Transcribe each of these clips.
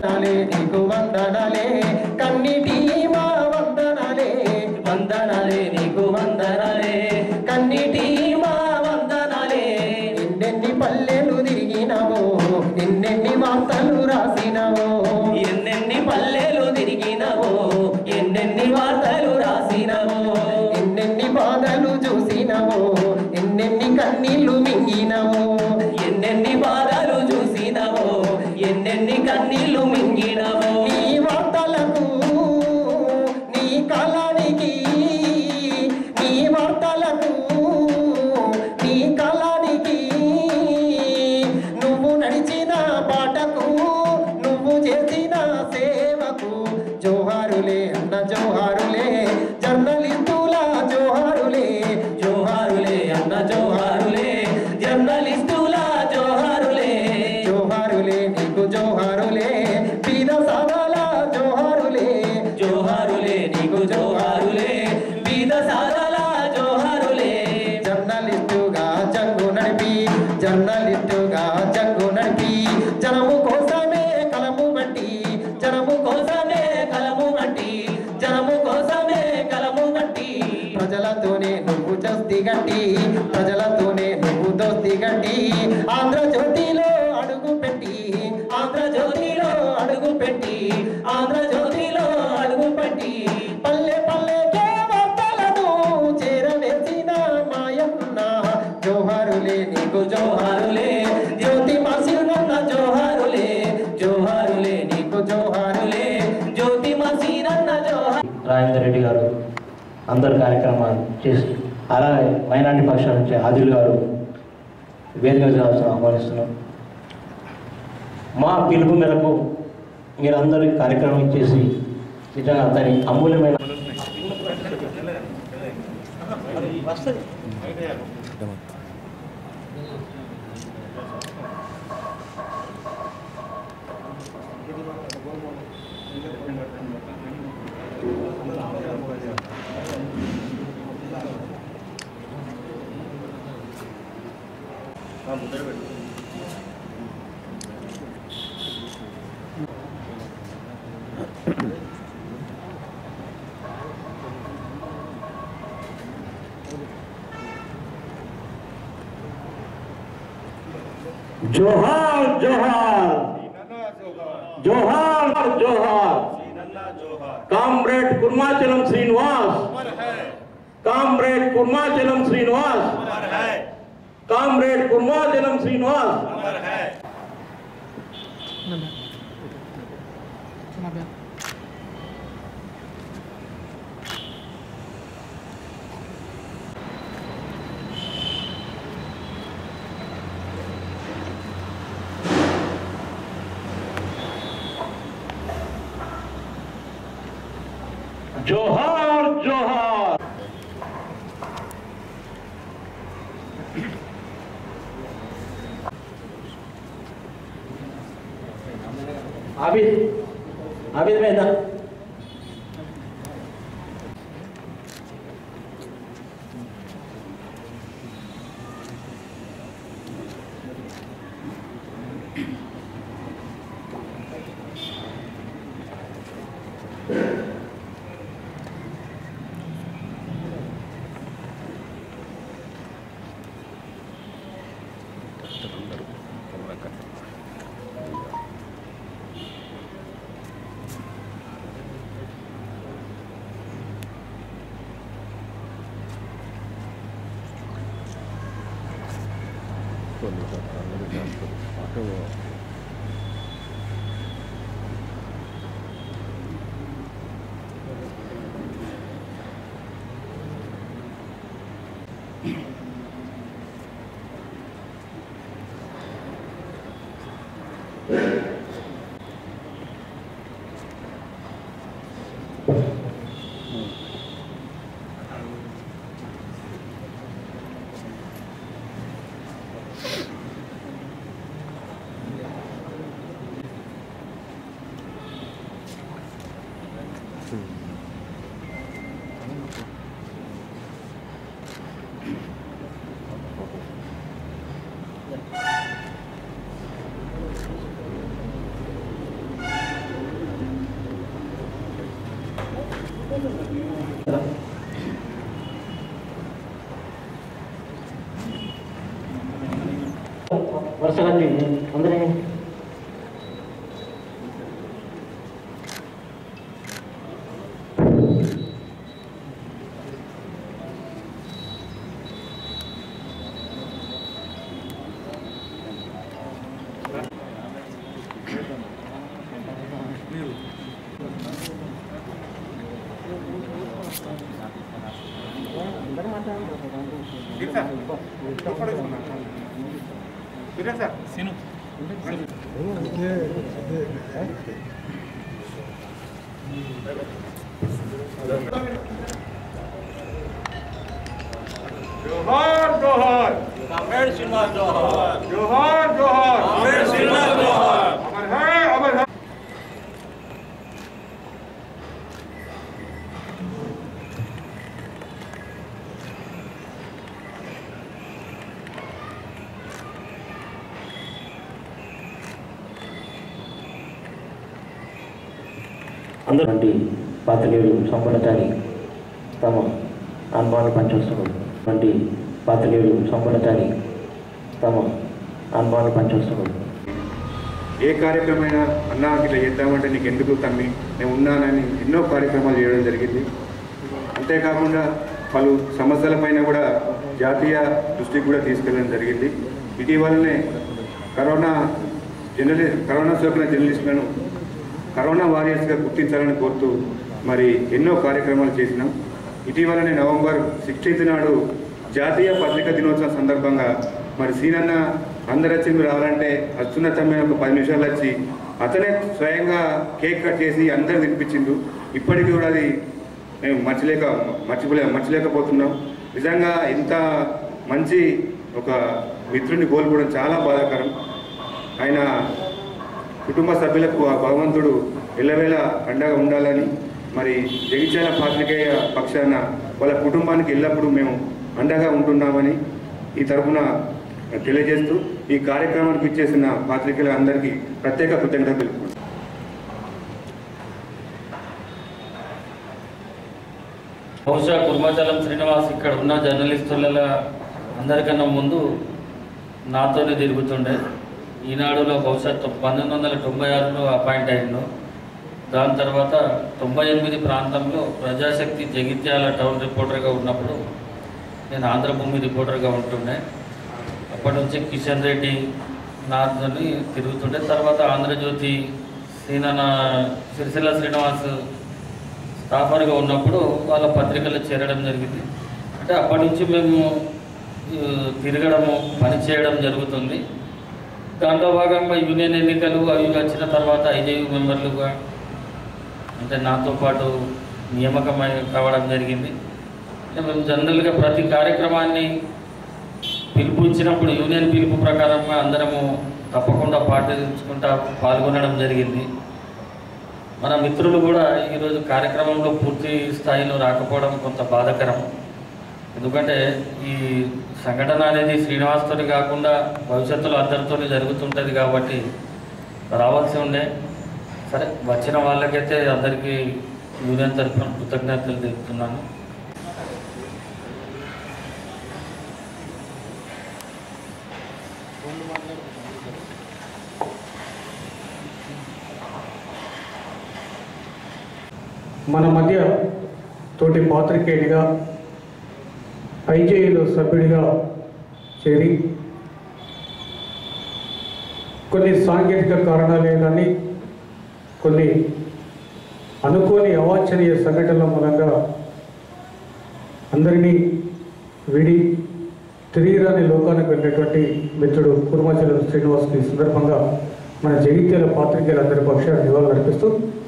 వందనాలే నీకు వందనాలే కన్నిటి మా వందనాలే వందనాలే నీకు వందనాలే కన్నిటి మా వందనాలే ఎన్నెన్ని పల్లెలు తిరిగినావో ఎన్నెన్ని వార్తలు రాసినావో ఎన్నెన్ని పల్లెలు తిరిగినావో ఎన్నెన్ని వార్తలు రాసినావో ఎన్నెన్ని బాధలు చూసినావో ఎన్నెన్ని కన్నీళ్లు మింగినావో ఎన్నెన్ని బాధలు చూసినావో ఎన్నెన్ని కన్నీళ్లు మింగినావో నీ వార్తలకు నీ కాలానికి నీ వార్తలకు నీ కాలానికి నువ్వు నడిచిన బాటకు నువ్వు చేసిన సేవకు జోహారులే అన్న జోహారులే జర్నలిస్టుల జోహారులే జోహారులే అన్న జోహారులే జర్నలిస్టుల జోహారులే జోహారులే నీకు జోహారులే పీద సాదాల జోహారులే జోహారులే నీకు జోహారులే పీద సాదాల జోహారులే జర్నలిస్టుగా జంగు నడిపి జర్నలిస్టుగా జంగు నడిపి జనము కోసమే కలము బట్టి జనము కోసమే కలము బట్టి జనము కోసమే కలము బట్టి ప్రజలతోనే నువ్వు దోస్తి గట్టి ప్రజలతోనే నువ్వు దోస్తి గట్టి ఆంధ్రజ్యోతిలో అడుగు పెట్టి ఆంధ్రజ్యోతిలో అడుగు పెట్టి ఆంధ్రజ్యోతిలో అడుగు పెట్టి పల్లె పల్లెకే వార్తలను చేరవేసిన మాయన్న జోహారులే నీకు జోహారులే జ్యోతి మసీనన్న జోహారులే జోహారులే నీకు జోహారులే జ్యోతి మసీనన్న జోహారు రాజేందర్ రెడ్డి గారు అందరు కార్యక్రమాలు చేసి అలాగే మైనార్టీ పక్షాల నుంచి ఆదిల్ గారు వేదిక చేయాల్సిన ఆహ్వానిస్తున్నాం మా పిలుపు మేరకు మీరందరూ ఈ కార్యక్రమం ఇచ్చేసి నిజంగా అతని అమూల్యమైన జోహార్ జోహార్ జోహార్ జోహార్ comrade Kurmachalam Srinivas comrade Kurmachalam Srinivas comrade Kurmachalam Srinivas జోహార్ జోహార్ ఆబిద్ ఆబిద్ మీద వరుసగా అందరూ जोहार जोहार अमर सिन्हा जोहार जोहार जोहार अमर सिन्हा जोहार अमर है अमर है అందరూ వంటి పాత్రలేడు సంపన్నతాన్ని తమ అనుభవాన్ని పంచవస్తున్నారు వంటి పాత్రలేడు సంపన్నతాన్ని తమ అనుభవాన్ని పంచవస్తున్నారు ఏ కార్యక్రమైనా అన్నా ఇట్లా చేద్దామంటే నీకు ఎందుకు తమ్మి నేను ఉన్నానని ఎన్నో కార్యక్రమాలు చేయడం జరిగింది అంతేకాకుండా పలు సమస్యలపైన కూడా జాతీయ దృష్టికి కూడా తీసుకెళ్ళడం జరిగింది ఇటీవలనే కరోనా జర్నలి కరోనా సోకిన జర్నలిస్టులను కరోనా వారియర్స్గా గుర్తించాలని కోరుతూ మరి ఎన్నో కార్యక్రమాలు చేసినాం ఇటీవలనే నవంబర్ సిక్స్టీన్త్ నాడు జాతీయ పత్రికా దినోత్సవం సందర్భంగా మరి సీనన్న అందరు వచ్చి మీరు రావాలంటే వస్తున్న తమ్మిన ఒక పది నిమిషాలు వచ్చి అతనే స్వయంగా కేక్ కట్ చేసి అందరు తినిపించిండు ఇప్పటికీ కూడా అది మేము మర్చిలేక మర్చిపోలే మర్చిలేకపోతున్నాం నిజంగా ఇంత మంచి ఒక మిత్రుని కోల్పోవడం చాలా బాధాకరం ఆయన కుటుంబ సభ్యులకు ఆ భగవంతుడు ఎల్లవేళ అండగా ఉండాలని మరి జగిత్యాల పాత్రికేయ పక్షాన వాళ్ళ కుటుంబానికి ఎల్లప్పుడూ మేము అండగా ఉంటున్నామని ఈ తరఫున తెలియజేస్తూ ఈ కార్యక్రమానికి ఇచ్చేసిన పాత్రికేయుల అందరికీ ప్రత్యేక కృతజ్ఞత తెలుపుకుంటున్నాను బహుశా కుర్మాచలం శ్రీనివాస్ ఇక్కడ ఉన్న జర్నలిస్టుల అందరికన్నా ముందు నాతోనే తిరుగుతుండే ఈనాడులో బహుశా తొ- పంతొమ్మిది వందల తొంభై ఆరులో అపాయింట్ అయ్యిండు దాని తర్వాత తొంభై ఎనిమిది ప్రాంతంలో ప్రజాశక్తి జగిత్యాల టౌన్ రిపోర్టర్గా ఉన్నప్పుడు నేను ఆంధ్రభూమి రిపోర్టర్గా ఉంటుండే అప్పటి నుంచి కిషన్ రెడ్డి నాతోని తిరుగుతుండే తర్వాత ఆంధ్రజ్యోతి సీనన సిరిసిల్ల శ్రీనివాస్ స్టాఫర్గా ఉన్నప్పుడు వాళ్ళ పత్రికలో చేరడం జరిగింది అంటే అప్పటి నుంచి మేము ఆ, తిరగడము పనిచేయడం జరుగుతుంది దాంట్లో భాగంగా యూనియన్ ఎన్నికలు అవి వచ్చిన తర్వాత ఐజేయు మెంబర్లుగా అంటే నాతో పాటు నియామకమై కావడం జరిగింది అంటే మేము జనరల్గా ప్రతి కార్యక్రమాన్ని పిలుపు ఇచ్చినప్పుడు యూనియన్ పిలుపు ప్రకారంగా అందరము తప్పకుండా పాటించుకుంటా పాల్గొనడం జరిగింది మన మిత్రులు కూడా ఈరోజు కార్యక్రమంలో పూర్తి స్థాయిలో రాకపోవడం కొంత బాధాకరం ఎందుకంటే ఈ సంఘటన అనేది శ్రీనివాస్తో కాకుండా భవిష్యత్తులో అందరితో జరుగుతుంటుంది కాబట్టి రావాల్సి ఉండే సరే వచ్చిన వాళ్ళకైతే అందరికీ యూనియన్ తరఫున కృతజ్ఞతలు తెలుపుతున్నాను మన మధ్య తోటి పాత్రికేయుడిగా ఐజేయులో సభ్యుడిగా చేరి కొన్ని సాంకేతిక కారణాలే కానీ కొన్ని అనుకోని అవాంఛనీయ సంఘటనల మూలంగా అందరినీ విడి తిరిగి రాని లోకానికి వెళ్ళినటువంటి మిత్రుడు కుర్మాచలం శ్రీనివాస్కి ఈ సందర్భంగా మన జగిత్యాల పాత్రికేయులందరి పక్షాన నివాళులు అర్పిస్తూ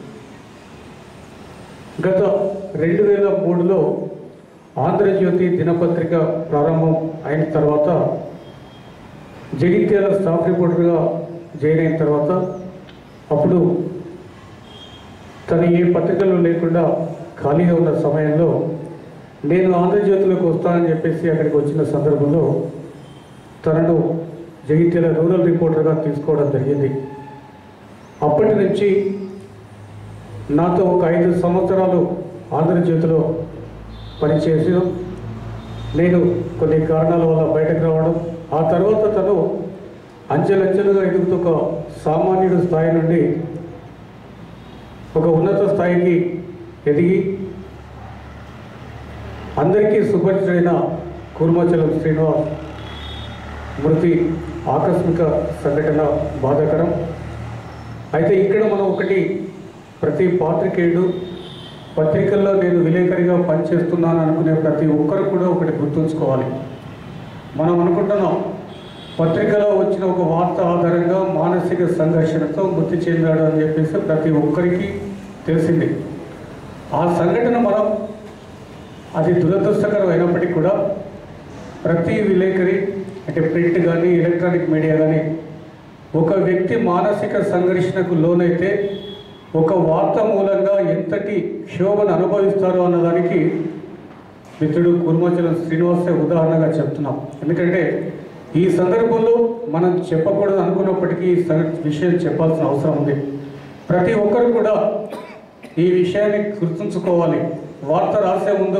గత రెండు వేల మూడులో ఆంధ్రజ్యోతి దినపత్రిక ప్రారంభం అయిన తర్వాత జగిత్యాల స్టాఫ్ రిపోర్టర్గా జాయిన్ అయిన తర్వాత అప్పుడు తను ఏ పత్రికలు లేకుండా ఖాళీగా ఉన్న సమయంలో నేను ఆంధ్రజ్యోతిలోకి వస్తానని చెప్పేసి అక్కడికి వచ్చిన సందర్భంలో తనను జగిత్యాల రూరల్ రిపోర్టర్గా తీసుకోవడం జరిగింది అప్పటి నుంచి నాతో ఒక ఐదు సంవత్సరాలు ఆంధ్రజ్యోతిలో పనిచేసి నేను కొన్ని కారణాల వల్ల బయటకు రావడం ఆ తర్వాత తను అంచెలంచెలుగా ఎదుగుతూ ఒక సామాన్యుడు స్థాయి నుండి ఒక ఉన్నత స్థాయికి ఎదిగి అందరికీ సుపరిచితుడైన కూర్మాచలం శ్రీనివాస్ మృతి ఆకస్మిక సంఘటన బాధాకరం అయితే ఇక్కడ మనం ఒకటి ప్రతి పాత్రికేయుడు పత్రికల్లో నేను విలేకరిగా పనిచేస్తున్నాను అనుకునే ప్రతి ఒక్కరు కూడా ఒకటి గుర్తుంచుకోవాలి మనం అనుకుంటున్నాం పత్రికలో వచ్చిన ఒక వార్త ఆధారంగా మానసిక సంఘర్షణతో మృతి చెందాడు అని చెప్పేసి ప్రతి ఒక్కరికి తెలిసింది ఆ సంఘటన మనం అది దురదృష్టకరం అయినప్పటికీ కూడా ప్రతి విలేకరి అంటే ప్రింట్ కానీ ఎలక్ట్రానిక్ మీడియా కానీ ఒక వ్యక్తి మానసిక సంఘర్షణకు లోనైతే ఒక వార్త మూలంగా ఎంతటి క్షోభను అనుభవిస్తారో అన్నదానికి మిత్రుడు కుర్మాచలం శ్రీనివాసే ఉదాహరణగా చెప్తున్నాం ఎందుకంటే ఈ సందర్భంలో మనం చెప్పకూడదు అనుకున్నప్పటికీ ఈ సం- విషయం చెప్పాల్సిన అవసరం ఉంది ప్రతి ఒక్కరు కూడా ఈ విషయాన్ని గుర్తుంచుకోవాలి వార్త రాసే ముందు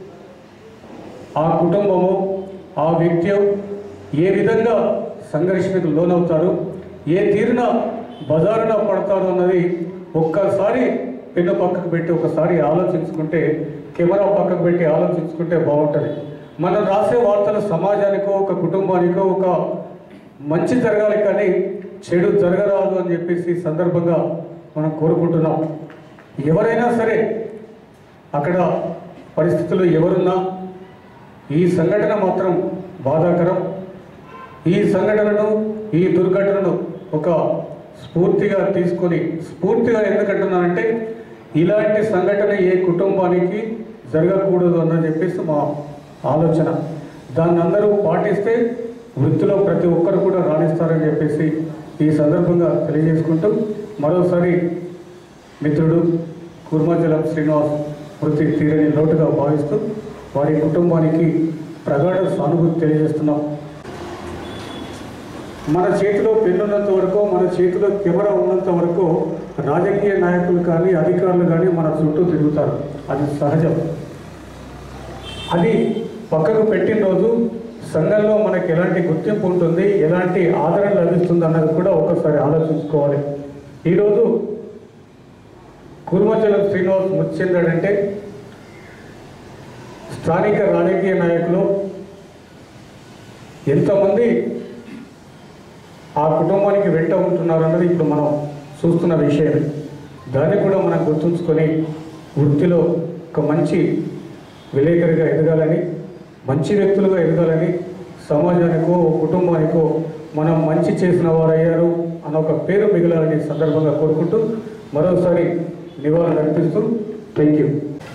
ఆ కుటుంబము ఆ వ్యక్తి ఏ విధంగా సంఘర్షణకు లోనవుతారు ఏ తీరున బజారున పడతారు అన్నది ఒక్కసారి పెన్ను పక్కకు పెట్టి ఒకసారి ఆలోచించుకుంటే కెమెరా పక్కకు పెట్టి ఆలోచించుకుంటే బాగుంటుంది మనం రాసే వార్తలు సమాజానికో ఒక కుటుంబానికో ఒక మంచి జరగాలి కానీ చెడు జరగరాదు అని చెప్పేసి ఈ సందర్భంగా మనం కోరుకుంటున్నాం ఎవరైనా సరే అక్కడ పరిస్థితులు ఎవరున్నా ఈ సంఘటన మాత్రం బాధాకరం ఈ సంఘటనను ఈ దుర్ఘటనను ఒక స్ఫూర్తిగా తీసుకొని స్ఫూర్తిగా ఎందుకంటున్నానంటే ఇలాంటి సంఘటన ఏ కుటుంబానికి జరగకూడదు అని చెప్పేసి మా ఆలోచన దాన్ని అందరూ పాటిస్తే వృత్తిలో ప్రతి ఒక్కరు కూడా రాణిస్తారని చెప్పేసి ఈ సందర్భంగా తెలియజేసుకుంటూ మరోసారి మిత్రుడు కుర్మాచలం శ్రీనివాస్ మృతి తీరని లోటుగా భావిస్తూ వారి కుటుంబానికి ప్రగాఢ సానుభూతి తెలియజేస్తున్నాం మన చేతిలో పెన్నున్నంత వరకు మన చేతిలో కెమెరా ఉన్నంత వరకు రాజకీయ నాయకులు కానీ అధికారులు కానీ మన చుట్టూ తిరుగుతారు అది సహజం అది పక్కకు పెట్టిన రోజు సంఘంలో మనకి ఎలాంటి గుర్తింపు ఉంటుంది ఎలాంటి ఆదరణ లభిస్తుంది అన్నది కూడా ఒకసారి ఆలోచించుకోవాలి ఈరోజు కుర్మచలం శ్రీనివాస్ మృతి చెందాడంటే స్థానిక రాజకీయ నాయకులు ఎంతమంది ఆ కుటుంబానికి వెంట ఉంటున్నారు అన్నది ఇప్పుడు మనం చూస్తున్న విషయం దాన్ని కూడా మనం గుర్తుంచుకొని వృత్తిలో ఒక మంచి విలేకరిగా ఎదగాలని మంచి వ్యక్తులుగా ఎదగాలని సమాజానికో కుటుంబానికో మనం మంచి చేసిన వారయ్యారు అన్న ఒక పేరు మిగలాలని ఈ సందర్భంగా కోరుకుంటూ మరోసారి నివాళులు అర్పిస్తూ థ్యాంక్ యూ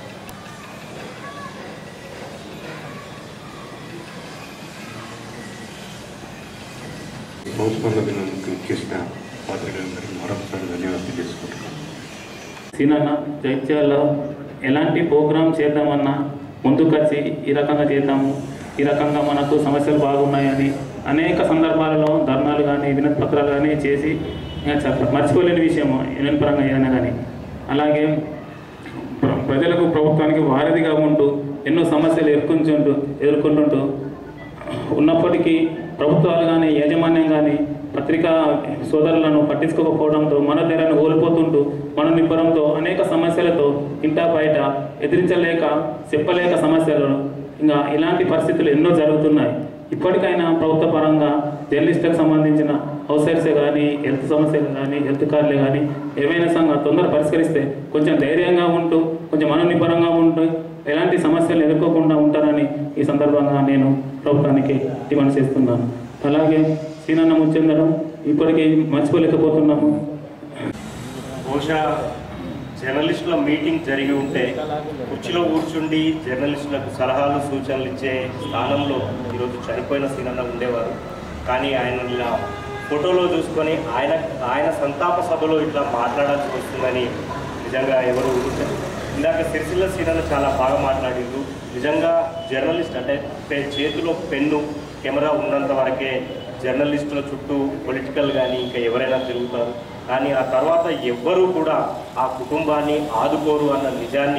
బహుస్పందకు చేసిన పాత్రికలందరికీ మరొకసారి ధన్యవాదాలు తెలియజేసుకుంటున్నాను సీనన్న జైత్యాల్లో ఎలాంటి ప్రోగ్రామ్ చేద్దామన్నా ముందుకొచ్చి ఈ రకంగా చేద్దాము ఈ రకంగా మనకు సమస్యలు బాగున్నాయని అనేక సందర్భాలలో ధర్నాలు కానీ వినతి పత్రాలు కానీ చేసి ఇంకా చెప్ప- మర్చిపోలేని విషయం ఎలాంటి పరంగా ఏదైనా కానీ అలాగే ప్ర- ప్రజలకు ప్రభుత్వానికి వారధిగా ఉంటూ ఎన్నో సమస్యలు ఎదుర్కొంటుంటూ ఎదుర్కొంటుంటూ ఉన్నప్పటికీ ప్రభుత్వాలు కానీ యాజమాన్యం కానీ పత్రికా సోదరులను పట్టించుకోకపోవడంతో మన ధరను కోల్పోతుంటూ మన నిబ్బరంతో అనేక సమస్యలతో ఇంటా బయట ఎదిరించలేక చెప్పలేక సమస్యలు ఇంకా ఇలాంటి పరిస్థితులు ఎన్నో జరుగుతున్నాయి ఇప్పటికైనా ప్రభుత్వ పరంగా జర్నలిస్టులకు సంబంధించిన హౌసర్సే కానీ హెల్త్ సమస్యలు కానీ హెల్త్ కార్డులే కానీ ఏవైనా సంఘ తొందర పరిష్కరిస్తే కొంచెం ధైర్యంగా ఉంటూ కొంచెం మనోనిబ్బరంగా ఉంటూ ఎలాంటి సమస్యలు ఎదుర్కోకుండా ఉంటారని ఈ సందర్భంగా నేను ప్రభుత్వానికి డిమాండ్ చేస్తున్నాను అలాగే సీనన్న ముచ్చెందడం ఇప్పటికీ మర్చిపోలేకపోతున్నాము బహుశా జర్నలిస్టుల మీటింగ్ జరిగి ఉంటే కుర్చీలో కూర్చుండి జర్నలిస్టులకు సలహాలు సూచనలు ఇచ్చే స్థానంలో ఈరోజు చనిపోయిన సీనన్న ఉండేవారు కానీ ఆయన ఇలా ఫోటోలో చూసుకొని ఆయన ఆయన సంతాప సభలో ఇట్లా మాట్లాడాల్సి వస్తుందని నిజంగా ఎవరు ఊహించరు ఇందాక సిరిసిల్ల సీనన్న చాలా బాగా మాట్లాడిండు నిజంగా జర్నలిస్ట్ అంటే పే- చేతిలో పెన్ను కెమెరా ఉన్నంత వరకే జర్నలిస్టుల చుట్టూ పొలిటికల్ కానీ ఇంకా ఎవరైనా తిరుగుతారు కానీ ఆ తర్వాత ఎవ్వరూ కూడా ఆ కుటుంబాన్ని ఆదుకోరు అన్న నిజాన్ని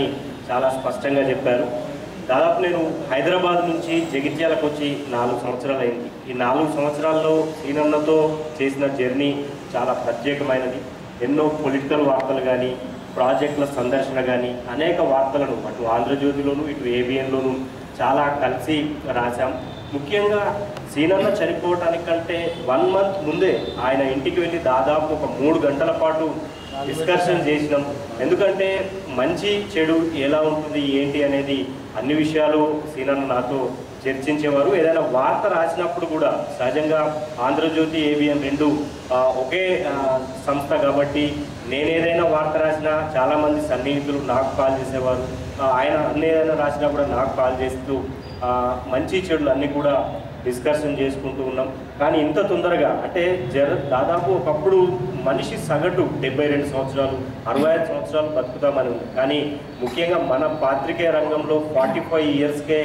చాలా స్పష్టంగా చెప్పారు దాదాపు నేను హైదరాబాద్ నుంచి జగిత్యాలకు వచ్చి నాలుగు సంవత్సరాలు అయింది ఈ నాలుగు సంవత్సరాల్లో సీనన్నతో చేసిన జర్నీ చాలా ప్రత్యేకమైనది ఎన్నో పొలిటికల్ వార్తలు కానీ ప్రాజెక్టుల సందర్శన కానీ అనేక వార్తలను అటు ఆంధ్రజ్యోతిలోను ఇటు ఏబిఎన్లోను చాలా కలిసి రాశాం ముఖ్యంగా సీనన్న చనిపోవటానికంటే వన్ మంత్ ముందే ఆయన ఇంటికి వెళ్ళి దాదాపు ఒక మూడు గంటల పాటు డిస్కషన్ చేసినాం ఎందుకంటే మంచి చెడు ఎలా ఉంటుంది ఏంటి అనేది అన్ని విషయాలు సీనన్న నాతో చర్చించేవారు ఏదైనా వార్త రాసినప్పుడు కూడా సహజంగా ఆంధ్రజ్యోతి ఏబిఎన్ రెండు ఆ, ఒకే ఆ, సంస్థ కాబట్టి నేను ఏదైనా వార్త రాసినా చాలామంది సన్నిహితులు నాకు కాల్ చేసేవారు ఆ, ఆయన అన్ని ఏదైనా రాసినా కూడా నాకు కాల్ చేస్తూ ఆ, మంచి చెడులు అన్నీ కూడా డిస్కషన్ చేసుకుంటూ ఉన్నాం కానీ ఇంత తొందరగా అంటే జర దాదాపు ఒకప్పుడు మనిషి సగటు డెబ్బై రెండు సంవత్సరాలు అరవై ఐదు సంవత్సరాలు బతుకుతామని ఉంది కానీ ముఖ్యంగా మన పాత్రికేయ రంగంలో ఫార్టీ ఫైవ్ ఇయర్స్కే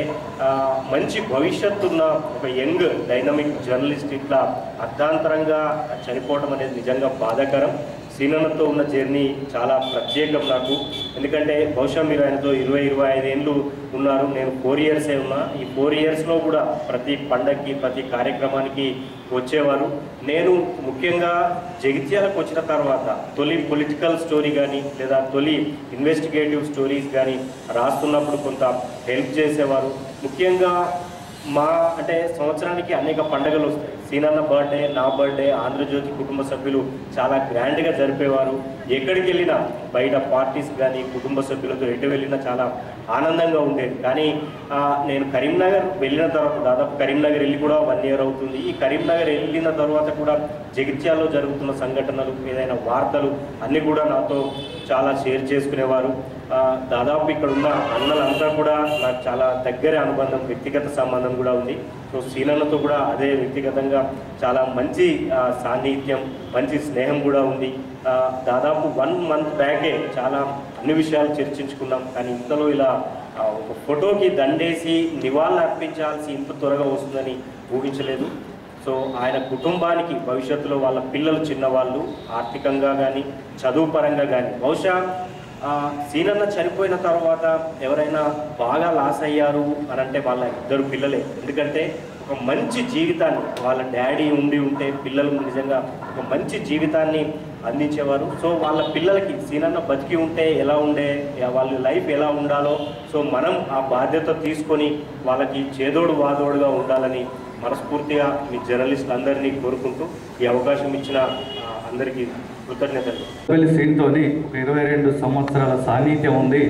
మంచి భవిష్యత్తు ఉన్న ఒక యంగ్ డైనమిక్ జర్నలిస్ట్ ఇట్లా అర్ధాంతరంగా చనిపోవడం అనేది నిజంగా బాధాకరం సీనన్నతో ఉన్న జర్నీ చాలా ప్రత్యేకం నాకు ఎందుకంటే బహుశా మీరు ఆయనతో ఇరవై ఇరవై ఐదు ఏళ్ళు ఉన్నారు నేను ఫోర్ ఇయర్సే ఉన్నా ఈ ఫోర్ ఇయర్స్లో కూడా ప్రతి పండగకి ప్రతి కార్యక్రమానికి వచ్చేవారు నేను ముఖ్యంగా జగిత్యాలకు వచ్చిన తర్వాత తొలి పొలిటికల్ స్టోరీ కానీ లేదా తొలి ఇన్వెస్టిగేటివ్ స్టోరీస్ కానీ రాస్తున్నప్పుడు కొంత హెల్ప్ చేసేవారు ముఖ్యంగా మా అంటే సంవత్సరానికి అనేక పండుగలు వస్తాయి సీనన్న బర్త్డే నా బర్త్డే ఆంధ్రజ్యోతి కుటుంబ సభ్యులు చాలా గ్రాండ్గా జరిపేవారు ఎక్కడికి వెళ్ళినా బయట పార్టీస్ కానీ కుటుంబ సభ్యులతో ఎటు వెళ్ళినా చాలా ఆనందంగా ఉండేది కానీ ఆ, నేను కరీంనగర్ వెళ్ళిన తర్వాత దాదాపు కరీంనగర్ వెళ్ళి కూడా వన్ ఇయర్ అవుతుంది ఈ కరీంనగర్ వెళ్ళిన తర్వాత కూడా జగిత్యాల్లో జరుగుతున్న సంఘటనలు ఏదైనా వార్తలు అన్నీ కూడా నాతో చాలా షేర్ చేసుకునేవారు ఆ, దాదాపు ఇక్కడ ఉన్న అన్నలంతా కూడా నాకు చాలా దగ్గర అనుబంధం వ్యక్తిగత సంబంధం కూడా ఉంది సో సీనన్నతో కూడా అదే వ్యక్తిగతంగా చాలా మంచి ఆ, సాన్నిహిత్యం మంచి స్నేహం కూడా ఉంది ఆ, దాదాపు వన్ మంత్ బ్యాకే చాలా అన్ని విషయాలు చర్చించుకున్నాం కానీ ఇంతలో ఇలా ఆ, ఒక ఫోటోకి దండేసి నివాళులు అర్పించాల్సి ఇంత త్వరగా వస్తుందని ఊహించలేదు సో ఆయన కుటుంబానికి భవిష్యత్తులో వాళ్ళ పిల్లలు చిన్నవాళ్ళు ఆర్థికంగా కానీ చదువు పరంగా కానీ బహుశా ఆ, సీనన్న చనిపోయిన తర్వాత ఎవరైనా బాగా లాస్ అయ్యారు అని అంటే వాళ్ళ ఇద్దరు పిల్లలే ఎందుకంటే ఒక మంచి జీవితాన్ని వాళ్ళ డాడీ ఉండి ఉంటే పిల్లలు నిజంగా ఒక మంచి జీవితాన్ని అందించేవారు సో వాళ్ళ పిల్లలకి సీనన్న బతికి ఉంటే ఎలా ఉండే వాళ్ళ లైఫ్ ఎలా ఉండాలో సో మనం ఆ బాధ్యత తీసుకొని వాళ్ళకి చేదోడు వాదోడుగా ఉండాలని మనస్ఫూర్తిగా మీ జర్నలిస్ట్ అందరినీ కోరుకుంటూ ఈ అవకాశం ఇచ్చిన ఆ, అందరికీ కృతజ్ఞతలు వెళ్ళి సీన్తోని ఒక ఇరవై రెండు సంవత్సరాల సాన్నిధ్యం ఉంది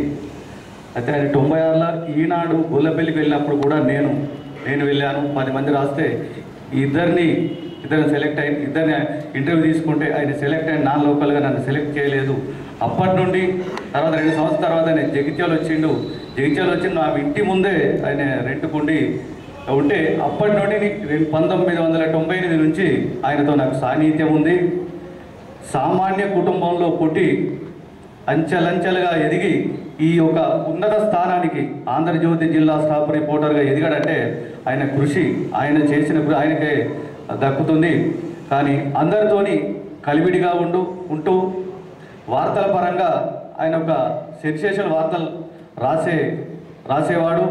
అయితే ఆయన తొంభై ఆరులో ఈనాడు గొల్లపల్లికి వెళ్ళినప్పుడు కూడా నేను నేను వెళ్ళాను పది మంది రాస్తే ఈ ఇద్దరిని ఇద్దరిని సెలెక్ట్ అయిన ఇద్దరిని ఇంటర్వ్యూ తీసుకుంటే ఆయన సెలెక్ట్ అయిన నాన్ లోకల్గా నన్ను సెలెక్ట్ చేయలేదు అప్పటి నుండి తర్వాత రెండు సంవత్సరాల తర్వాత ఆయన జగిత్యాలు వచ్చిండు జగిత్యాలు వచ్చి నా ఇంటి ముందే ఆయన రెంట్కుండి ఉంటే అప్పటి నుండి రెండు పంతొమ్మిది వందల తొంభై ఎనిమిది నుంచి ఆయనతో నాకు సాన్నిహిత్యం ఉంది సామాన్య కుటుంబంలో పుట్టి అంచెలంచెలుగా ఎదిగి ఈ యొక్క ఉన్నత స్థానానికి ఆంధ్రజ్యోతి జిల్లా స్టాఫ్ రిపోర్టర్గా ఎదిగాడంటే ఆయన కృషి ఆయన చేసిన కృ- ఆయనకే దక్కుతుంది కానీ అందరితోని కలివిడిగా ఉండు ఉంటూ వార్తల పరంగా ఆయన ఒక సెన్సేషన్ వార్తలు రాసే రాసేవాడు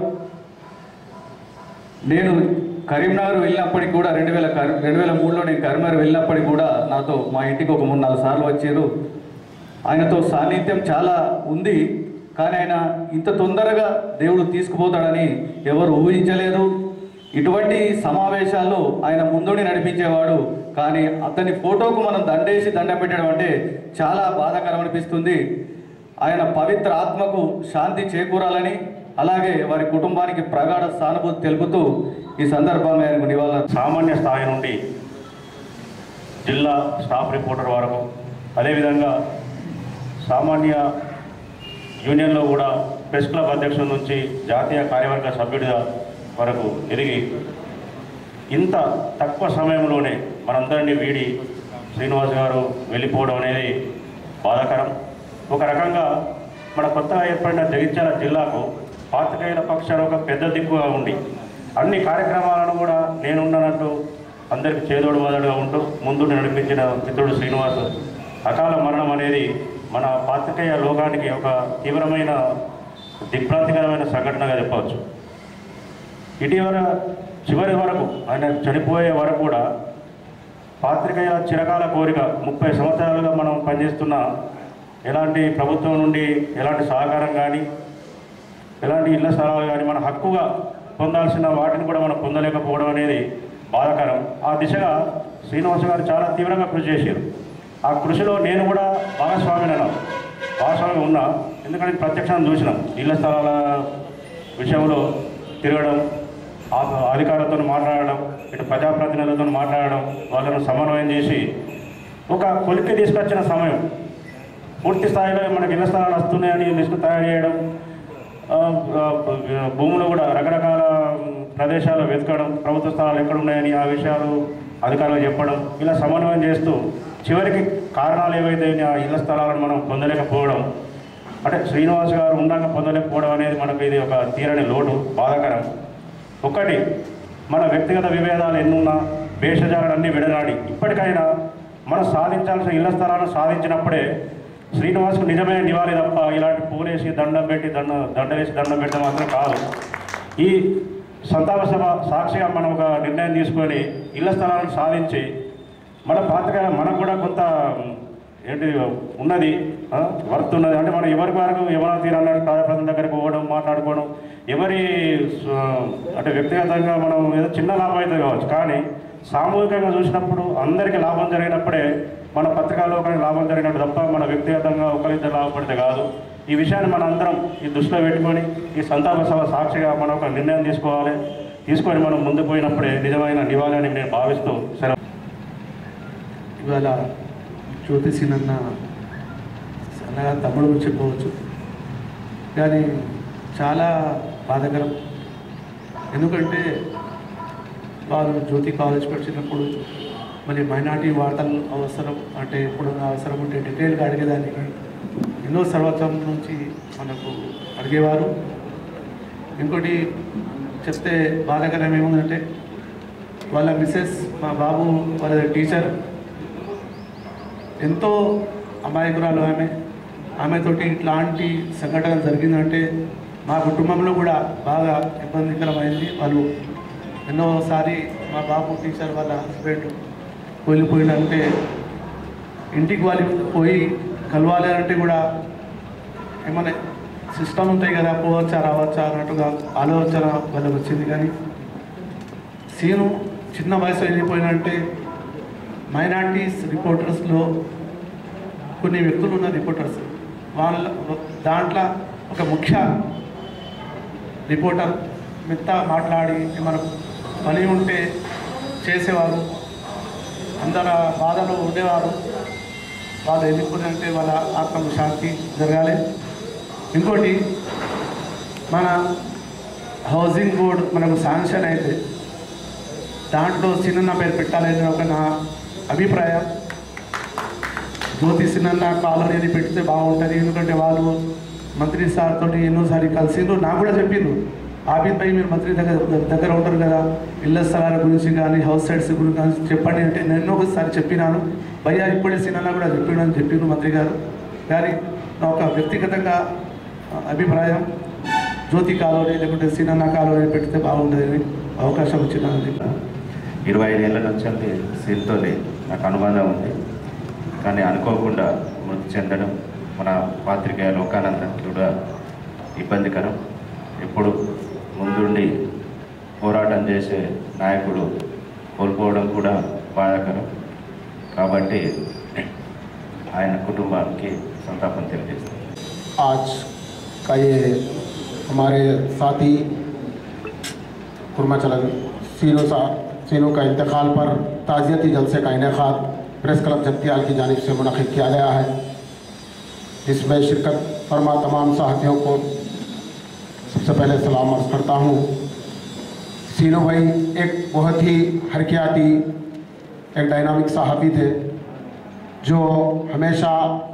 నేను కరీంనగర్ వెళ్ళినప్పటికి కూడా రెండు వేల కరీ- రెండు వేల మూడులో నేను కరీంనగర్ వెళ్ళినప్పటికి కూడా నాతో మా ఇంటికి ఒక మూడు నాలుగు సార్లు వచ్చారు ఆయనతో సాన్నిధ్యం చాలా ఉంది కానీ ఆయన ఇంత తొందరగా దేవుడు తీసుకుపోతాడని ఎవరు ఊహించలేదు ఇటువంటి సమావేశాల్లో ఆయన ముందుండి నడిపించేవాడు కానీ అతని ఫోటోకు మనం దండేసి దండ పెట్టడం అంటే చాలా బాధాకరం అనిపిస్తుంది ఆయన పవిత్ర ఆత్మకు శాంతి చేకూరాలని అలాగే వారి కుటుంబానికి ప్రగాఢ సానుభూతి తెలుపుతూ ఈ సందర్భంగా ఆయనకు నివాళులు సామాన్య స్థాయి నుండి జిల్లా స్టాఫ్ రిపోర్టర్ వరకు అదేవిధంగా సామాన్య యూనియన్లో కూడా ప్రెస్ క్లబ్ అధ్యక్షుడి నుంచి జాతీయ కార్యవర్గ సభ్యుడిగా వరకు ఎదిగి ఇంత తక్కువ సమయంలోనే మనందరినీ వీడి శ్రీనివాస్ గారు వెళ్ళిపోవడం అనేది బాధాకరం ఒక రకంగా మన కొత్తగా ఏర్పడిన జగిత్యాల జిల్లాకు పాత్రికేయుల పక్షాన ఒక పెద్ద దిక్కుగా ఉండి అన్ని కార్యక్రమాలను కూడా నేనున్నట్టు అందరికి చేదోడు వాదోడుగా ఉంటూ ముందు నడిపించిన మిత్రుడు శ్రీనివాస్ అకాల మరణం అనేది మన పాత్రికేయ లోకానికి ఒక తీవ్రమైన దిగ్భ్రాంతికరమైన సంఘటనగా చెప్పవచ్చు ఇటీవల చివరి వరకు ఆయన చనిపోయే వరకు కూడా పాత్రికేయుల చిరకాల కోరిక ముప్పై సంవత్సరాలుగా మనం పనిచేస్తున్న ఎలాంటి ప్రభుత్వం నుండి ఎలాంటి సహకారం కానీ ఎలాంటి ఇళ్ల స్థలాలు కానీ మన హక్కుగా పొందాల్సిన వాటిని కూడా మనం పొందలేకపోవడం అనేది బాధాకరం ఆ దిశగా శ్రీనివాస గారు చాలా తీవ్రంగా కృషి చేశారు ఆ కృషిలో నేను కూడా భాగస్వామినైనా భాగస్వామి ఉన్నా ఎందుకంటే ప్రత్యక్షంగా చూసినాం ఇళ్ల స్థలాల విషయంలో తిరగడం ఆ అధికారులతో మాట్లాడడం ఇటు ప్రజాప్రతినిధులతో మాట్లాడడం వాళ్ళను సమన్వయం చేసి ఒక కొలిక్కి తీసుకొచ్చిన సమయం పూర్తి స్థాయిలో మనకి ఇళ్ల స్థలాలు వస్తున్నాయని లిస్టు తయారు చేయడం ఆ, ఆ, భూములు కూడా రకరకాల ప్రదేశాలు వెతకడం ప్రభుత్వ స్థలాలు ఎక్కడ ఉన్నాయని ఆ విషయాలు అధికారులు చెప్పడం ఇలా సమన్వయం చేస్తూ చివరికి కారణాలు ఏవైతే ఆ ఇళ్ల స్థలాలను మనం పొందలేకపోవడం అంటే శ్రీనివాస్ గారు ఉండాక పొందలేకపోవడం అనేది మనకు ఇది ఒక తీరని లోటు బాధాకరం ఒకటి మన వ్యక్తిగత విభేదాలు ఎన్నున్నా భేషజాలన్నీ విడనాడి ఇప్పటికైనా మనం సాధించాల్సిన ఇళ్ల స్థలాలను సాధించినప్పుడే శ్రీనివాస్కు నిజమైన నివాళి తప్ప ఇలాంటి పూలేసి దండం పెట్టి దండ దండ వేసి దండం పెట్టడం మాత్రం కాదు ఈ సంతాప సభ సాక్షిగా మనం ఒక నిర్ణయం తీసుకొని ఇళ్ల స్థలాలను సాధించి మన పాత్రగా మనకు కూడా కొంత ఏంటి ఉన్నది ఆ, వర్త్ ఉన్నది అంటే మనం ఎవరి వరకు ఎవరో తీరన్నాడు ప్రజాప్రతినిధి దగ్గరికి పోవడం మాట్లాడుకోవడం ఎవరి స్వ- అంటే వ్యక్తిగతంగా మనం ఏదో చిన్న లాభం అయితే కావచ్చు కానీ సామూహికంగా చూసినప్పుడు అందరికీ లాభం జరిగినప్పుడే మన పత్రికాలో ఒకరికి లాభం జరిగినట్టు తప్ప మన వ్యక్తిగతంగా ఒకరిద్దరు లాభపడితే కాదు ఈ విషయాన్ని మనం అందరం ఈ దృష్టిలో పెట్టుకొని ఈ సంతాప సభ సాక్షిగా మనం ఒక నిర్ణయం తీసుకోవాలి తీసుకొని మనం ముందుకు పోయినప్పుడే నిజమైన నివాళి అని నేను భావిస్తూ సెలవు ఇవాళ జ్యోతిషినన్న అన్నగా తమ్ముడు గురించి చెప్పవచ్చు కానీ చాలా బాధాకరం ఎందుకంటే వారు జ్యోతి కాలేజ్ పెట్టినప్పుడు మరి మైనార్టీ వార్తలు అవసరం అంటే ఇప్పుడు అవసరం ఉంటే డీటెయిల్గా అడిగేదానికి ఎన్నో సంవత్సరం నుంచి మనకు అడిగేవారు ఇంకోటి చెప్తే బాధాకరం ఏముందంటే వాళ్ళ మిస్సెస్ మా బాబు వాళ్ళ టీచర్ ఎంతో అమాయకురాలు ఆమె ఆమెతోటి ఇట్లాంటి సంఘటన జరిగిందంటే మా కుటుంబంలో కూడా బాగా ఇబ్బందికరమైంది వాళ్ళు ఎన్నోసారి మా బాబు టీచర్ వాళ్ళ హస్బెండ్ వెళ్ళిపోయిందంటే ఇంటికి వాళ్ళు పోయి కలవాలి అంటే కూడా ఏమైనా సిస్టమ్ ఉంటాయి కదా పోవచ్చా రావచ్చా అన్నట్టుగా ఆలోచన వాళ్ళకి వచ్చింది కానీ సీను చిన్న వయసు వెళ్ళిపోయినంటే మైనార్టీస్ రిపోర్టర్స్లో కొన్ని వ్యక్తులు ఉన్న రిపోర్టర్స్ వాళ్ళ దాంట్లో ఒక ముఖ్య రిపోర్టర్ మిగతా మాట్లాడి ఏమైనా పని ఉంటే చేసేవారు అందరు బాధలో ఉండేవారు వాళ్ళు వెళ్ళిపోయిందంటే వాళ్ళ ఆత్మకు శాంతి జరగాలి ఇంకోటి మన హౌసింగ్ బోర్డ్ మనకు శాంక్షన్ అయితే దాంట్లో సిన్న పేరు పెట్టాలని ఒక నా అభిప్రాయం జ్యోతి సిన్న కాలనీ అని పెడితే బాగుంటుంది ఎందుకంటే వాళ్ళు మంత్రి సార్ తోటి ఎన్నోసారి కలిసిండ్రు నాకు కూడా చెప్పిండ్రు ఆఫీస్ పై మీరు మంత్రి దగ్గర దగ్గర ఉంటారు కదా ఇళ్ళ స్థలాల గురించి కానీ హౌస్ సైడ్స్ గురించి కానీ చెప్పండి అంటే నేను ఒకసారి చెప్పినాను భయ్యా ఇప్పుడే సిన్న కూడా చెప్పిండు చెప్పిండ్రు మంత్రి గారు కానీ నా ఒక వ్యక్తిగతంగా ఆ, అభిప్రాయం జ్యోతి కాలువని లేకుంటే సిన్న కాలువని పెడితే బాగుంటుందని అవకాశం వచ్చిందని ఇరవై ఐదేళ్ల నుంచి సీల్తోనే నాకు అనుబంధం ఉంది కానీ అనుకోకుండా మృతి చెందడం మన పాత్రికేయ లోకానందరికి కూడా ఇబ్బందికరం ఎప్పుడు ముందుండి పోరాటం చేసే నాయకుడు కోల్పోవడం కూడా బాధాకరం కాబట్టి ఆయన కుటుంబానికి సంతాపం తెలియజేస్తాను आज का ये हमारे साथी कुर्माचलन सीनो सा सीनो का इंतकाल पर ताज़ियती जलसे का इनका प्रेस क्लब जगतियाल की जानब से मुनद किया गया है जिसमें शिरकत फरमा तमाम साथियों को सबसे पहले सलाम अर्ज करता हूँ सीनो भाई एक बहुत ही हरकियाती एक डायनामिक सहाफ़ी थे जो हमेशा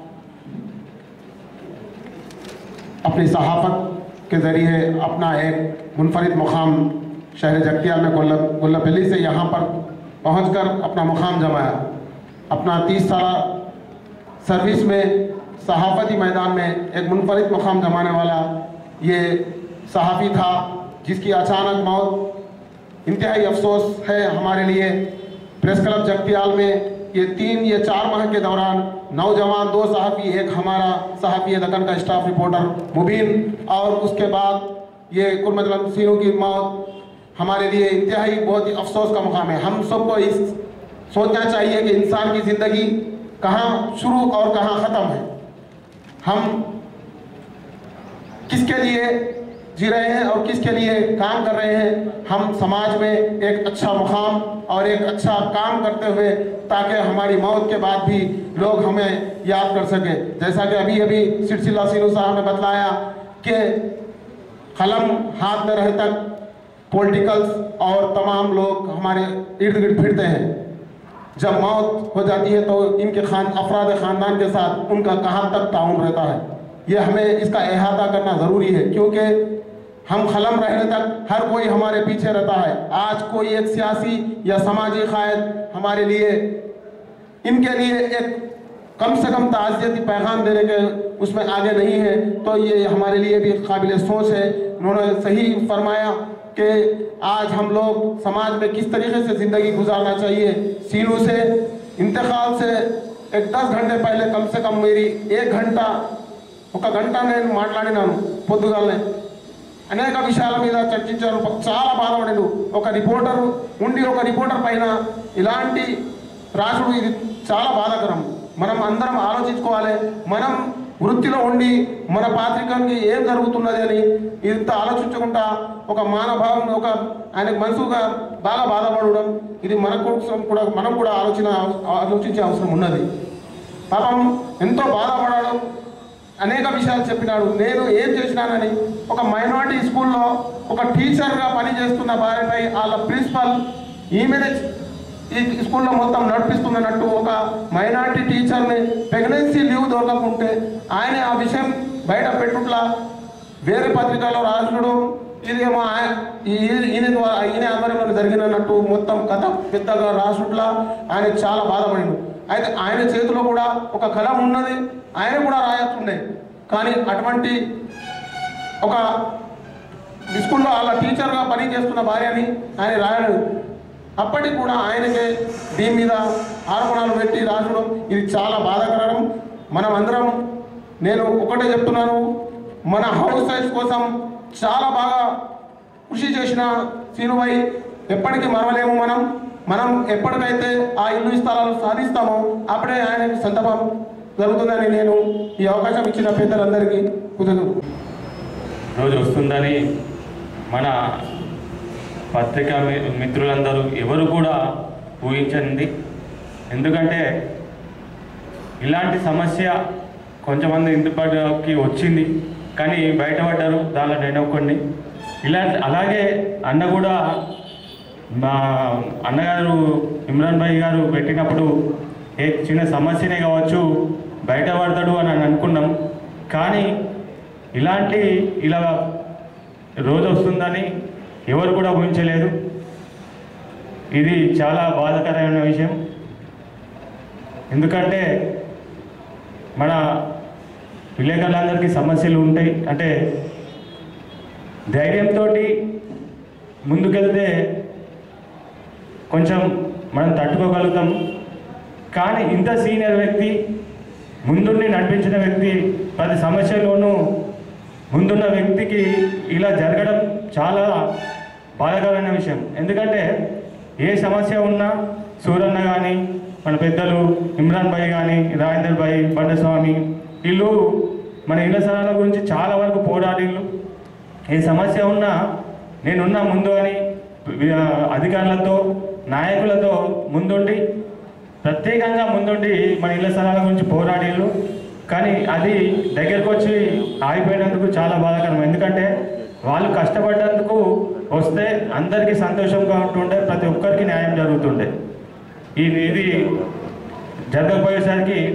अपनी सहाफ़त के ज़रिए अपना एक मुनफरद मुकाम शहर जगतिया में गुल्ला गुल्लापल्ली से यहाँ पर पहुँचकर अपना मुकाम जमाया अपना तीस साल सर्विस में सहाफ़ती मैदान में एक मुनफरद मुकाम जमाने वाला ये सहाफ़ी था जिसकी अचानक मौत इंतहाई अफसोस है हमारे लिए प्रेस क्लब जगतियाल में ये तीन ये चार माह के दौरान नौजवान दो सहाफ़ी एक हमारा सहाफ़ी दक्कन का स्टाफ रिपोर्टर मुबीन और उसके बाद ये कुरमतलब सिंह की मौत हमारे लिए इंतहाई बहुत ही अफसोस का मुकाम है हम सबको इस सोचना चाहिए कि इंसान की ज़िंदगी कहाँ शुरू और कहाँ ख़त्म है हम किसके लिए जी रहे हैं और किसके लिए काम कर रहे हैं हम समाज में एक अच्छा मुकाम और एक अच्छा काम करते हुए ताकि हमारी मौत के बाद भी लोग हमें याद कर सके जैसा कि अभी अभी सिलसिला सीनू साहब ने बतलाया कि कलम हाथ में रहे तक पॉलिटिकल्स और तमाम लोग हमारे इर्द गिर्द फिरते हैं जब मौत हो जाती है तो इनके खान अफराद ख़ानदान के साथ उनका कहाँ तक ताउन रहता है ये हमें इसका अहाता करना ज़रूरी है क्योंकि हम खलम रहने तक हर कोई हमारे पीछे रहता है आज कोई एक सियासी या समाजी कायद हमारे लिए इनके लिए एक कम से कम ताज़ियती पैगाम देने के उसमें आगे नहीं है तो ये हमारे लिए भी काबिल सोच है उन्होंने सही फरमाया कि आज हम लोग समाज में किस तरीके से ज़िंदगी गुजारना चाहिए सीनू से इंतकाल से एक दस घंटे पहले कम से कम मेरी एक घंटा ఒక గంట నేను మాట్లాడినాను పొద్దుగాలనే అనేక విషయాల మీద చర్చించారు చాలా బాధపడాను ఒక రిపోర్టర్ ఉండి ఒక రిపోర్టర్ పైన ఇలాంటి రాసుడు ఇది చాలా బాధాకరం మనం అందరం ఆలోచించుకోవాలి మనం వృత్తిలో ఉండి మన పాత్రికానికి ఏం జరుగుతున్నది అని ఇంత ఆలోచించకుండా ఒక మానభావం ఒక ఆయనకు మనసుగా బాగా బాధపడడం ఇది మన కోసం కూడా మనం కూడా ఆలోచన ఆలోచించే అవసరం ఉన్నది పాపం ఎంతో బాధపడడం అనేక విషయాలు చెప్పినాడు నేను ఏం చేసినానని ఒక మైనారిటీ స్కూల్లో ఒక టీచర్గా పనిచేస్తున్న భార్యపై వాళ్ళ ప్రిన్సిపల్ ఈమెనే ఈ స్కూల్లో మొత్తం నడిపిస్తున్నట్టు ఒక మైనారిటీ టీచర్ని ప్రెగ్నెన్సీ లీవ్ దొరకకుంటే ఆయన ఆ విషయం బయట పెట్టుట్లా వేరే పత్రికలో రాసడం ఇదేమో ఆయ- ఈ- ఈయన ద్వారా ఈయన ఆధ్వర్యంలో జరిగినట్టు మొత్తం కథ పెద్దగా రాసుట్లా ఆయన చాలా బాధపడిండు అయితే ఆయన చేతిలో కూడా ఒక కలం ఉన్నది ఆయన కూడా రాయతుండే కానీ అటువంటి ఒక స్కూల్లో వాళ్ళ టీచర్గా పని చేస్తున్న భార్యని ఆయన రాయడు అప్పటికి కూడా ఆయనకే దీని మీద ఆరోపణలు పెట్టి రాసడం ఇది చాలా బాధాకరం మనం అందరం నేను ఒకటే చెప్తున్నాను మన హౌస్ సైజ్ కోసం చాలా బాగా కృషి చేసిన సీనుబాయి ఎప్పటికీ మరవలేము మనం మనం ఎప్పటికైతే ఆ ఇల్లు స్థలాలు సాధిస్తామో అప్పుడే ఆయనకి సంతపం జరుగుతుందని నేను ఈ అవకాశం ఇచ్చిన పెద్దలందరికీ కృతజ్ఞతలు రోజు వస్తుందని మన పత్రికా మి- మిత్రులందరూ ఎవరు కూడా ఊహించండి ఎందుకంటే ఇలాంటి సమస్య కొంతమంది ఇంటిపడికి వచ్చింది కానీ బయటపడ్డారు దానిలో నేను ఒక్కడిని ఇలా అలాగే అన్న కూడా మా అన్నగారు ఇమ్రాన్ భాయ్ గారు పెట్టినప్పుడు ఏ చిన్న సమస్యనే కావచ్చు బయటపడతాడు అని అని అనుకున్నాం కానీ ఇలాంటి ఇలా రోజు వస్తుందని ఎవరు కూడా ఊహించలేదు ఇది చాలా బాధాకరమైన విషయం ఎందుకంటే మన విలేకరులందరికీ సమస్యలు ఉంటాయి అంటే ధైర్యంతో ముందుకెళ్తే కొంచెం మనం తట్టుకోగలుగుతాం కానీ ఇంత సీనియర్ వ్యక్తి ముందుండి నడిపించిన వ్యక్తి ప్రతి సమస్యలోనూ ముందున్న వ్యక్తికి ఇలా జరగడం చాలా బాధాకరమైన విషయం ఎందుకంటే ఏ సమస్య ఉన్నా సూరన్న కానీ మన పెద్దలు ఇమ్రాన్ భాయ్ కానీ రాజేందర్ భాయ్ బండస్వామి వీళ్ళు మన ఇళ్ల స్థలాల గురించి చాలా వరకు పోరాడిళ్ళు ఏ సమస్య ఉన్నా నేనున్నా ముందు అని వి- అధికారులతో నాయకులతో ముందుండి ప్రత్యేకంగా ముందుండి మన ఇళ్ల స్థలాల గురించి పోరాడిళ్ళు కానీ అది దగ్గరకు వచ్చి ఆగిపోయినందుకు చాలా బాధాకరం ఎందుకంటే వాళ్ళు కష్టపడ్డందుకు వస్తే అందరికీ సంతోషంగా ఉంటుండే ప్రతి ఒక్కరికి న్యాయం జరుగుతుండే ఇది ఇది జరగకపోయేసరికి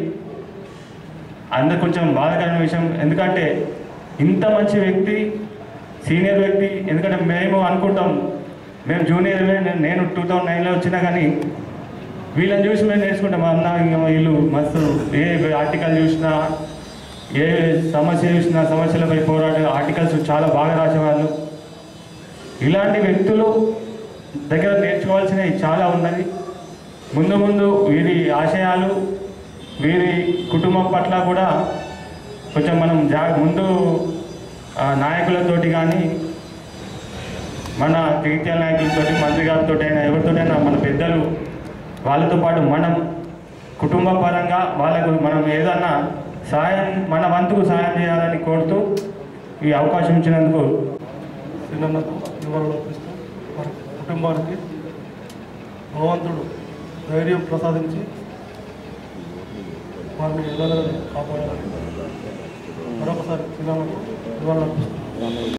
అందరు కొంచెం బాధాకరమైన విషయం ఎందుకంటే ఇంత మంచి వ్యక్తి సీనియర్ వ్యక్తి ఎందుకంటే మేము అనుకుంటాం మేము జూనియర్ నేను టూ థౌజండ్ నైన్లో వచ్చినా కానీ వీళ్ళని చూసి మేము నేర్చుకుంటాం అన్న ఇంకా వీళ్ళు మస్తు ఏ ఆర్టికల్ చూసినా ఏ సమస్య చూసినా సమస్యలపై పోరాడే ఆర్టికల్స్ చాలా బాగా రాసేవాళ్ళు ఇలాంటి వ్యక్తులు దగ్గర నేర్చుకోవాల్సినవి చాలా ఉన్నది ముందు ముందు వీరి ఆశయాలు వీరి కుటుంబం పట్ల కూడా కొంచెం మనం జా ముందు ఆ, నాయకులతోటి కానీ మన జగిత్యాల నాయకులతో మంత్రి గారితో అయినా ఎవరితోటైనా మన పెద్దలు వాళ్ళతో పాటు మనం కుటుంబ పరంగా వాళ్ళకు మనం ఏదన్నా సహాయం మన వంతుకు సహాయం చేయాలని కోరుతూ ఈ అవకాశం ఇచ్చినందుకు సినన్నకు నివాళులు అర్పిస్తూ వారి కుటుంబానికి భగవంతుడు ధైర్యం ప్రసాదించి వారిని ఎలా కాపాడాలని మరొకసారి సినిమాకు నివాళులు అర్పిస్తున్నాను